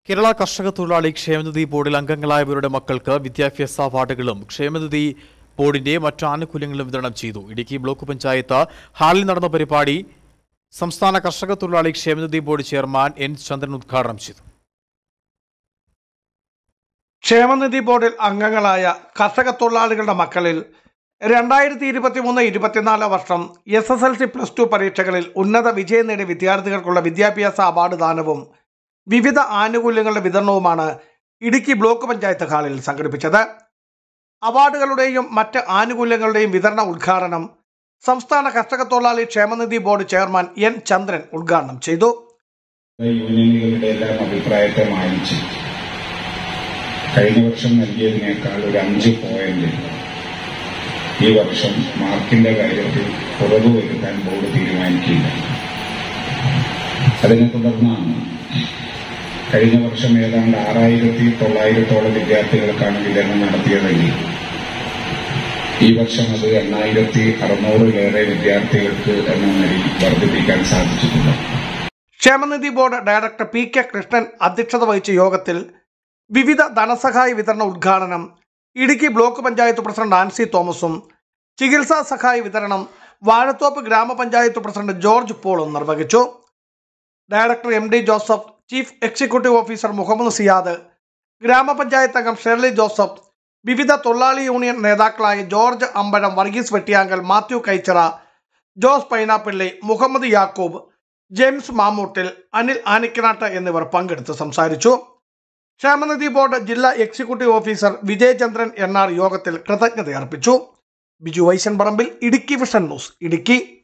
കേരള കർഷക തൊഴിലാളി ക്ഷേമനിധി ബോർഡിൽ അംഗങ്ങളായവരുടെ മക്കൾക്ക് വിദ്യാഭ്യാസ അവാർഡുകളും ക്ഷേമനിധി ബോർഡിന്റെ മറ്റു ആനുകൂല്യങ്ങളും വിതരണം ചെയ്തു ഇടുക്കി ബ്ലോക്ക് പഞ്ചായത്ത് ഹാളിൽ നടന്ന പരിപാടി സംസ്ഥാന കർഷക തൊഴിലാളി ക്ഷേമനിധി ബോർഡ് ചെയർമാൻ എൻ ചന്ദ്രൻ ഉദ്ഘാടനം ചെയ്തു ക്ഷേമനിധി ബോർഡിൽ അംഗങ്ങളായ കർഷക തൊഴിലാളികളുടെ മക്കളിൽ രണ്ടായിരത്തി ഇരുപത്തി മൂന്ന് ഇരുപത്തിനാല് വർഷം S S L C plus two പരീക്ഷകളിൽ ഉന്നത വിജയം നേടിയ വിദ്യാർത്ഥികൾക്കുള്ള വിദ്യാഭ്യാസ അവാർഡ് ദാനവും വിവിധ ആനുകൂല്യങ്ങളുടെ വിതരണവുമാണ് ഇടുക്കി ബ്ലോക്ക് പഞ്ചായത്ത് ഹാളിൽ സംഘടിപ്പിച്ചത് അവാർഡുകളുടെയും മറ്റ് ആനുകൂല്യങ്ങളുടെയും വിതരണ ഉദ്ഘാടനം സംസ്ഥാന കർഷക തൊഴിലാളി ക്ഷേമനിധി ബോർഡ് ചെയർമാൻ എൻ ചന്ദ്രൻ ഉദ്ഘാടനം ചെയ്തു യൂണിയനുകളുടെ എല്ലാം അഭിപ്രായത്തെ മാനിച്ച് കഴിഞ്ഞ വർഷം നൽകിയതിനേക്കാൾ ഒരു അഞ്ച് പോയിന്റ് ഈ വർഷം മാർക്കിന്റെ കാര്യത്തിൽ കുറവ് വരുത്താൻ ബോർഡ് തീരുമാനിക്കില്ല അതിനെ തുടർന്നാണ് കഴിഞ്ഞ വർഷം ഏതാണ്ട് ആറായിരത്തി തൊള്ളായിരത്തോളം വിദ്യാർത്ഥികൾക്കാണ് വിതരണം നടത്തിയതെങ്കിൽ ഈ വർഷം അത് എണ്ണായിരത്തി അറുന്നൂറിലേറെ വിദ്യാർത്ഥികൾക്ക് എന്ന നിലയിൽ വർദ്ധിപ്പിക്കാൻ സാധിച്ചിട്ടുണ്ട് ക്ഷേമനിധി board director P K Krishnan അധ്യക്ഷത വഹിച്ച യോഗത്തിൽ വിവിധ ധനസഹായ വിതരണ ഉദ്ഘാടനം ഇടുക്കി ബ്ലോക്ക് പഞ്ചായത്ത് പ്രസിഡന്റ് ആൻസി തോമസും ചികിത്സാ സഹായ വിതരണം വാഴത്തോപ്പ് ഗ്രാമപഞ്ചായത്ത് പ്രസിഡന്റ് ജോർജ് പോളും നിർവഹിച്ചു director M D Joseph chief executive officer Muhammad Siyad grama panchayat അംഗം ഷെർലി ജോസഫ് വിവിധ തൊഴിലാളി യൂണിയൻ നേതാക്കളായ George Ambazham Varghese Vettiyankal Mathew Kaichara Jose Painappilly Muhammad Yakub James Mammoottil Anil Anikkanattu എന്നിവർ പങ്കെടുത്ത് സംസാരിച്ചു ക്ഷേമനിധി ബോർഡ് ജില്ലാ executive officer Vijayachandran N R യോഗത്തിൽ കൃതജ്ഞത അർപ്പിച്ചു ബിജു വൈശൻ പറമ്പിൽ ഇടുക്കി വിഷൻ ന്യൂസ് ഇടുക്കി